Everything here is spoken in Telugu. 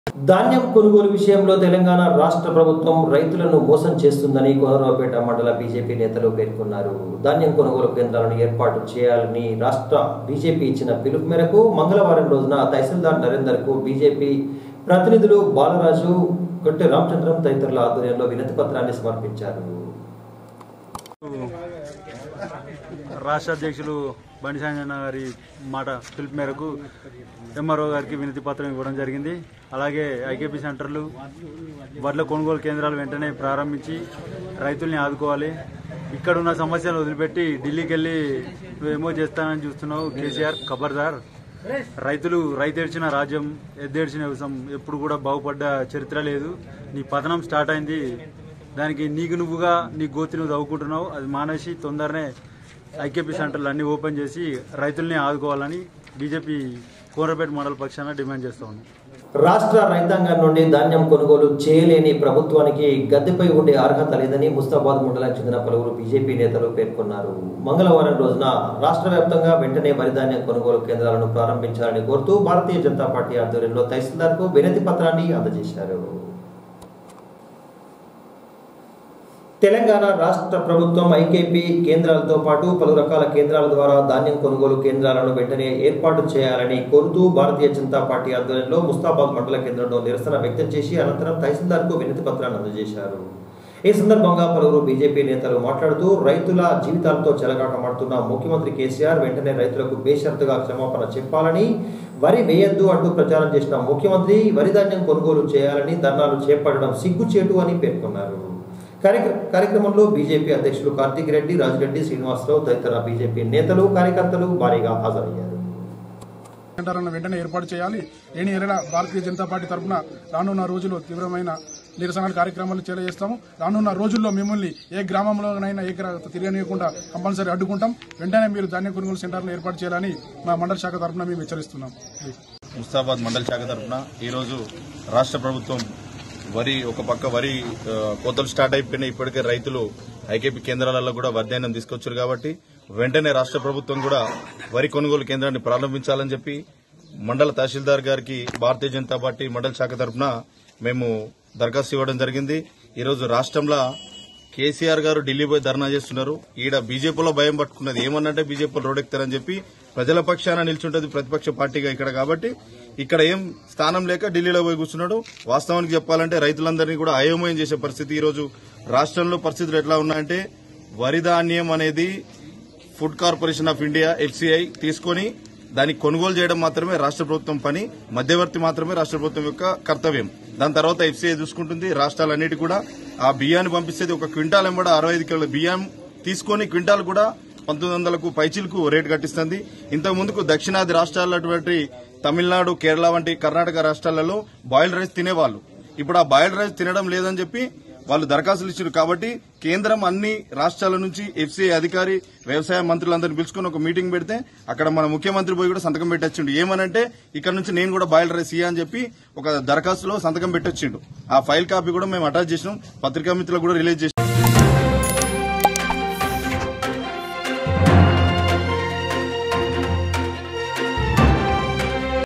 ధాన్యం కొనుగోలు విషయంలో తెలంగాణ రాష్ట్ర ప్రభుత్వం రైతులను మోసం చేస్తుందని కోనరావుపేట మండల బీజేపీ నేతలు పేర్కొన్నారు ధాన్యం కొనుగోలు కేంద్రాలను ఏర్పాటు చేయాలని రాష్ట్ర బీజేపీ ఇచ్చిన పిలుపు మేరకు మంగళవారం రోజున తహసీల్దార్ నరేందర్ కు బీజేపీ ప్రతినిధులు బాలరాజు కొట్టె రామచంద్రం తదితరుల ఆధ్వర్యంలో వినతి పత్రాన్ని సమర్పించారు రాష్ట్ర అధ్యక్షులు బండి సంజయ్ గారి మాట పిలుపు మేరకు ఎంఆర్ఓ గారికి వినతి పత్రం ఇవ్వడం జరిగింది అలాగే ఐకేపీ సెంటర్లు వడ్ల కొనుగోలు కేంద్రాలు వెంటనే ప్రారంభించి రైతుల్ని ఆదుకోవాలి ఇక్కడ ఉన్న సమస్యలు వదిలిపెట్టి ఢిల్లీకి వెళ్ళి నువ్వేమో చేస్తానని చూస్తున్నావు కేసీఆర్ ఖబర్దార్ రైతులు రైతేడ్చిన రాజ్యం ఎద్దేడ్చిన వ్యవసాయం ఎప్పుడు కూడా బాగుపడ్డ చరిత్ర లేదు నీ పతనం స్టార్ట్ అయింది దానికి నీకు నువ్వుగా నీ గోతి నువ్వు తవ్వుకుంటున్నావు అది మానేసి తొందరనే ఐకేపీ సెంటర్లు అన్ని ఓపెన్ చేసి రైతుల్ని ఆదుకోవాలని బీజేపీ కోనరపేట మండల పక్షాన డిమాండ్ చేస్తా ఉన్నాం రాష్ట్ర రైతాంగం నుండి ధాన్యం కొనుగోలు చేయలేని ప్రభుత్వానికి గద్దెపై ఉండే అర్హత లేదని ముస్తాబాద్ మండలానికి చెందిన పలువురు బీజేపీ నేతలు పేర్కొన్నారు మంగళవారం రోజున రాష్ట్ర వ్యాప్తంగా వెంటనే వరి ధాన్యం కొనుగోలు కేంద్రాలను ప్రారంభించాలని కోరుతూ భారతీయ జనతా పార్టీ ఆధ్వర్యంలో తహసీల్దార్కు వినతి పత్రాన్ని అందజేశారు తెలంగాణ రాష్ట్ర ప్రభుత్వం ఐకేపీ కేంద్రాలతో పాటు పలు రకాల కేంద్రాల ద్వారా ధాన్యం కొనుగోలు కేంద్రాలను వెంటనే ఏర్పాటు చేయాలని కోరుతూ భారతీయ జనతా పార్టీ ఆధ్వర్యంలో ముస్తాబాద్ మండల కేంద్రంలో నిరసన వ్యక్తం చేసి అనంతరం తహసీల్దార్కు వినతి పత్రాన్ని అందజేశారు ఈ సందర్భంగా పలువురు బీజేపీ నేతలు మాట్లాడుతూ రైతుల జీవితాలతో చెలగాటమాడుతున్న ముఖ్యమంత్రి కేసీఆర్ వెంటనే రైతులకు బేషరతుగా క్షమాపణ చెప్పాలని వరి వేయద్దు అంటూ ప్రచారం చేసిన ముఖ్యమంత్రి వరి ధాన్యం కొనుగోలు చేయాలని ధర్నాలు చేపట్టడం సిగ్గుచేటు అని పేర్కొన్నారు కార్యక్ర- కార్యక్రమంలో బీజేపీ అధ్యక్షులు కార్తీక్ రెడ్డి రాజిరెడ్డి శ్రీనివాసరావు తదితర బీజేపీ నేతలు కార్యకర్తలు భారీగా హాజరయ్యారు సెంటర్లను వెంటనే ఏర్పాటు చేయాలి లేని ఎరడ భారతీయ జనతా పార్టీ తరఫున రానున్న రోజుల్లో తీవ్రమైన నిరసన కార్యక్రమాలు తెలియజేస్తాము రానున్న రోజుల్లో మిమ్మల్ని ఏ గ్రామంలోనైనా ఏ గ్రా- తిరగనీయకుండా కంపల్సరీ అడ్డుకుంటాం వెంటనే మీరు ధాన్యం కొనుగోలు సెంటర్లు ఏర్పాటు చేయాలని మా మండల శాఖ తరఫున మేము హెచ్చరిస్తున్నాం ముస్తాబాద్ మండల శాఖ తరఫున ఈరోజు రాష్ట్ర ప్రభుత్వం వరి ఒక పక్క వరి ఆ, కోతలు స్టార్ట్ అయిపోయినాయి ఇప్పటికే రైతులు ఐకేపీ కేంద్రాలలో కూడా వర్ధాన్యం తీసుకొచ్చారు కాబట్టి వెంటనే రాష్ట్ర ప్రభుత్వం కూడా వరి కొనుగోలు కేంద్రాన్ని ప్రారంభించాలని చెప్పి మండల తహసీల్దార్ గారికి భారతీయ జనతా పార్టీ మండల శాఖ తరఫున మేము దరఖాస్తు ఇవ్వడం జరిగింది ఈరోజు రాష్ట్రంలో కేసీఆర్ గారు ఢిల్లీ పోయి ధర్నా చేస్తున్నారు ఈడ బీజేపీలో భయం పట్టుకున్నది ఏమన్నంటే బీజేపీలో రోడెక్తారని చెప్పి ప్రజల పక్షాన నిల్చుంటది ప్రతిపక్ష పార్టీగా ఇక్కడ కాబట్టి ఇక్కడ ఏం స్థానం లేక ఢిల్లీలో పోయి కూర్చున్నాడు వాస్తవానికి చెప్పాలంటే రైతులందరినీ కూడా అయోమయం చేసే పరిస్థితి ఈ రోజు రాష్ట్రంలో పరిస్థితులు ఎట్లా ఉన్నాయంటే వరి ధాన్యం అనేది Food Corporation of India FCI తీసుకొని దాన్ని కొనుగోలు చేయడం మాత్రమే రాష్ట్ర ప్రభుత్వం పని మధ్యవర్తి మాత్రమే రాష్ట్ర ప్రభుత్వం యొక్క కర్తవ్యం దాని తర్వాత ఎఫ్సీఐ చూసుకుంటుంది రాష్ట్రాలన్నిటి కూడా ఆ బియ్యాన్ని పంపిస్తేది ఒక క్వింటాల్ ఎంబడ అరవై ఐదు కిలోల బియ్యం తీసుకొని క్వింటాల్ కూడా పంతొమ్మిది వందలకు పైచీలకు రేటు కట్టిస్తుంది ఇంతకు ముందుకు దక్షిణాది రాష్ట్రాలటువంటి తమిళనాడు కేరళ వంటి కర్ణాటక రాష్ట్రాలలో బాయిల్డ్ రైస్ తినేవాళ్ళు ఇప్పుడు ఆ బాయిల్డ్ రైస్ తినడం లేదని చెప్పి వాళ్ళు దరఖాస్తులు ఇచ్చారు కాబట్టి కేంద్రం అన్ని రాష్ట్రాల నుంచి ఎఫ్సీఐ అధికారి వ్యవసాయ మంత్రులందరినీ పిలుచుకుని ఒక మీటింగ్ పెడితే అక్కడ మన ముఖ్యమంత్రి పోయి కూడా సంతకం పెట్టొచ్చిండు ఏమనంటే ఇక్కడ నుంచి నేను కూడా బాయిల్ రైస్ ఇయ్య అని చెప్పి ఒక దరఖాస్తులో సంతకం పెట్టొచ్చిండు ఆ ఫైల్ కాపీ కూడా మేము అటాచ్ చేసినాం పత్రికా మిత్రులకు కూడా రిలీజ్ చేసినాం